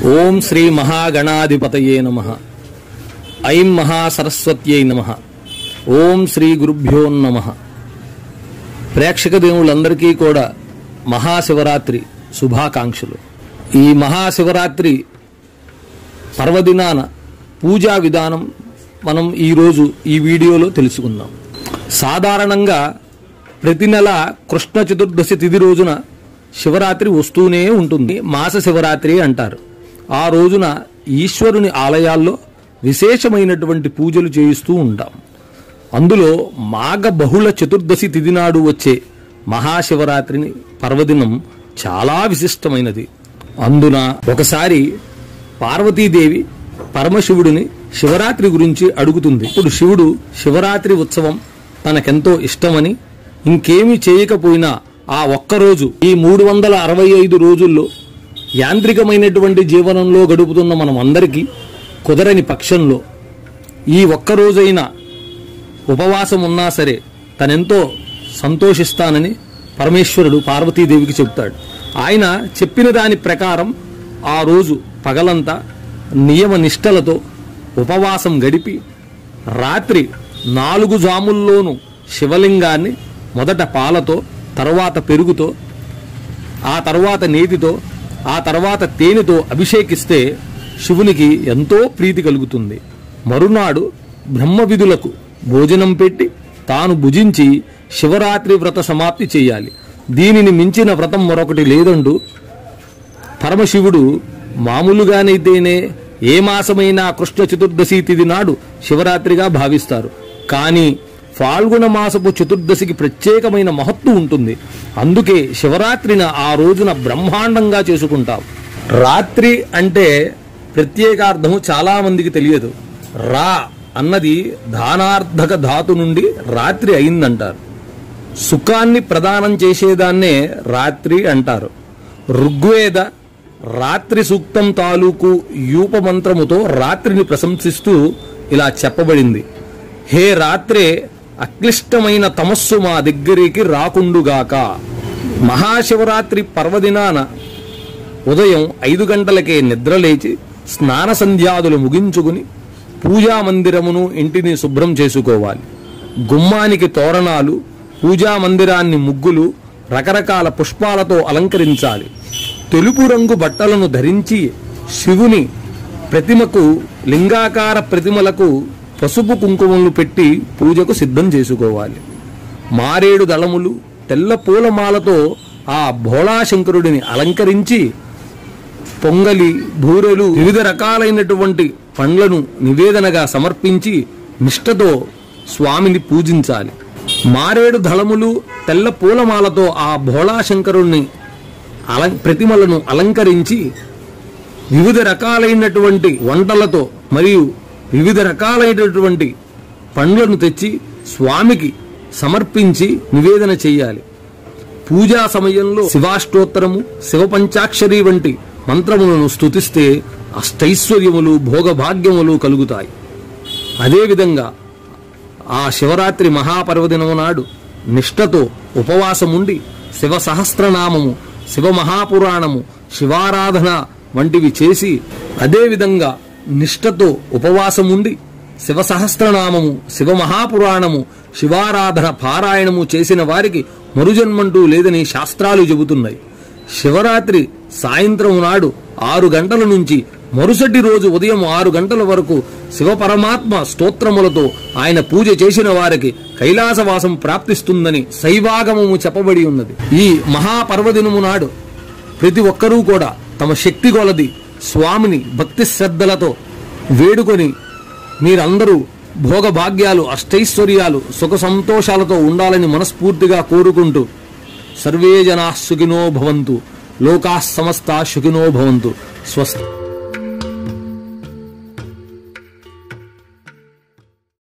ఓం శ్రీ మహాగణాధిపతయే నమ ఐం మహాసరస్వత్యై నమ ఓం శ్రీ గురుభ్యో నమ ప్రేక్షక దేవుళ్ళందరికీ కూడా మహాశివరాత్రి శుభాకాంక్షలు ఈ మహాశివరాత్రి పర్వదినాన పూజా విధానం మనం ఈరోజు ఈ వీడియోలో తెలుసుకుందాం సాధారణంగా ప్రతి నెల కృష్ణ చతుర్దశి తిథి రోజున శివరాత్రి వస్తూనే ఉంటుంది మాస శివరాత్రి అంటారు ఆ రోజున ఈశ్వరుని ఆలయాల్లో విశేషమైనటువంటి పూజలు చేయిస్తూ ఉంటాం అందులో మాఘ బహుళ చతుర్దశి తిథి నాడు వచ్చే మహాశివరాత్రిని పర్వదినం చాలా విశిష్టమైనది అందున ఒకసారి పార్వతీదేవి పరమశివుడిని శివరాత్రి గురించి అడుగుతుంది ఇప్పుడు శివుడు శివరాత్రి ఉత్సవం తనకెంతో ఇష్టమని ఇంకేమీ చేయకపోయినా ఆ ఒక్కరోజు ఈ మూడు వందల అరవై ఐదు రోజుల్లో యాంత్రికమైనటువంటి జీవనంలో గడుపుతున్న మనం అందరికీ కుదరని పక్షంలో ఈ ఒక్కరోజైనా ఉపవాసం ఉన్నా సరే తనెంతో సంతోషిస్తానని పరమేశ్వరుడు పార్వతీదేవికి చెప్తాడు ఆయన చెప్పిన దాని ప్రకారం ఆ రోజు పగలంతా నియమ నిష్టలతో ఉపవాసం గడిపి రాత్రి నాలుగు జాముల్లోనూ శివలింగాన్ని మొదట పాలతో తరువాత పెరుగుతో ఆ తర్వాత నేతితో ఆ తర్వాత తేనెతో అభిషేకిస్తే శివునికి ఎంతో ప్రీతి కలుగుతుంది మరునాడు బ్రహ్మవిధులకు భోజనం పెట్టి తాను భుజించి శివరాత్రి వ్రత సమాప్తి చేయాలి దీనిని మించిన వ్రతం మరొకటి లేదంటూ పరమశివుడు మామూలుగానైతేనే ఏ మాసమైనా కృష్ణ చతుర్దశి తిథి నాడు శివరాత్రిగా భావిస్తారు కానీ ఫాల్గుణ మాసపు చతుర్దశికి ప్రత్యేకమైన మహత్తు ఉంటుంది అందుకే శివరాత్రిని ఆ రోజున బ్రహ్మాండంగా చేసుకుంటాం రాత్రి అంటే ప్రత్యేకార్థము చాలా మందికి తెలియదు రా అన్నది దానార్థక ధాతు నుండి రాత్రి అయిందంటారు సుఖాన్ని ప్రదానం చేసేదాన్నే రాత్రి అంటారు ఋగ్వేద రాత్రి సూక్తం తాలూకు యూప మంత్రముతో రాత్రిని ప్రశంసిస్తూ ఇలా చెప్పబడింది హే రాత్రే అక్లిష్టమైన తమస్సు మా దగ్గరికి రాకుండుగాక మహాశివరాత్రి పర్వదినాన ఉదయం ఐదు గంటలకే నిద్రలేచి స్నాన సంధ్యాదులు ముగించుకుని పూజా మందిరమును ఇంటిని శుభ్రం చేసుకోవాలి గుమ్మానికి తోరణాలు పూజా మందిరాన్ని ముగ్గులు రకరకాల పుష్పాలతో అలంకరించాలి తెలుపు రంగు బట్టలను ధరించి శివుని ప్రతిమకు లింగాకార ప్రతిమలకు పసుపు కుంకుమలు పెట్టి పూజకు సిద్ధం చేసుకోవాలి మారేడు దళములు తెల్ల పూలమాలతో ఆ భోళాశంకరుడిని అలంకరించి పొంగలి బూరెలు వివిధ రకాలైనటువంటి పండ్లను నివేదనగా సమర్పించి నిష్ఠతో స్వామిని పూజించాలి మారేడు దళములు తెల్ల పూలమాలతో ఆ భోళాశంకరుణ్ణి అలం ప్రతిమలను అలంకరించి వివిధ రకాలైనటువంటి వంటలతో మరియు వివిధ రకాలైనటువంటి పండ్లను తెచ్చి స్వామికి సమర్పించి నివేదన చేయాలి పూజా సమయంలో శివాష్టోత్తరము శివ పంచాక్షరి వంటి మంత్రములను స్తుతిస్తే అష్టైశ్వర్యములు భోగభాగ్యములు కలుగుతాయి అదేవిధంగా ఆ శివరాత్రి మహాపర్వదినము నాడు నిష్ఠతో ఉపవాసముండి శివ సహస్రనామము శివ మహాపురాణము శివారాధన వంటివి చేసి అదేవిధంగా నిష్ఠతో ఉపవాసముండి శివ సహస్రనామము శివ మహాపురాణము శివారాధన పారాయణము చేసిన వారికి మరుజన్మంటూ లేదని శాస్త్రాలు చెబుతున్నాయి శివరాత్రి సాయంత్రం నాడు ఆరు గంటల నుంచి మరుసటి రోజు ఉదయం ఆరు గంటల వరకు శివ పరమాత్మ స్తోత్రములతో ఆయన పూజ చేసిన వారికి కైలాసవాసం ప్రాప్తిస్తుందని శైవాగమము చెప్పబడి ఉన్నది ఈ మహాపర్వదినము నాడు ప్రతి ఒక్కరూ కూడా తమ శక్తి కొలది స్వామిని భక్తి శ్రద్ధలతో వేడుకొని మీరందరూ భోగభాగ్యాలు అష్టైశ్వర్యాలు సుఖ సంతోషాలతో ఉండాలని మనస్ఫూర్తిగా కోరుకుంటూ సర్వే జనా సుఖినో భవంతు లోకా సమస్త సుఖినో భవంతు స్వస్తి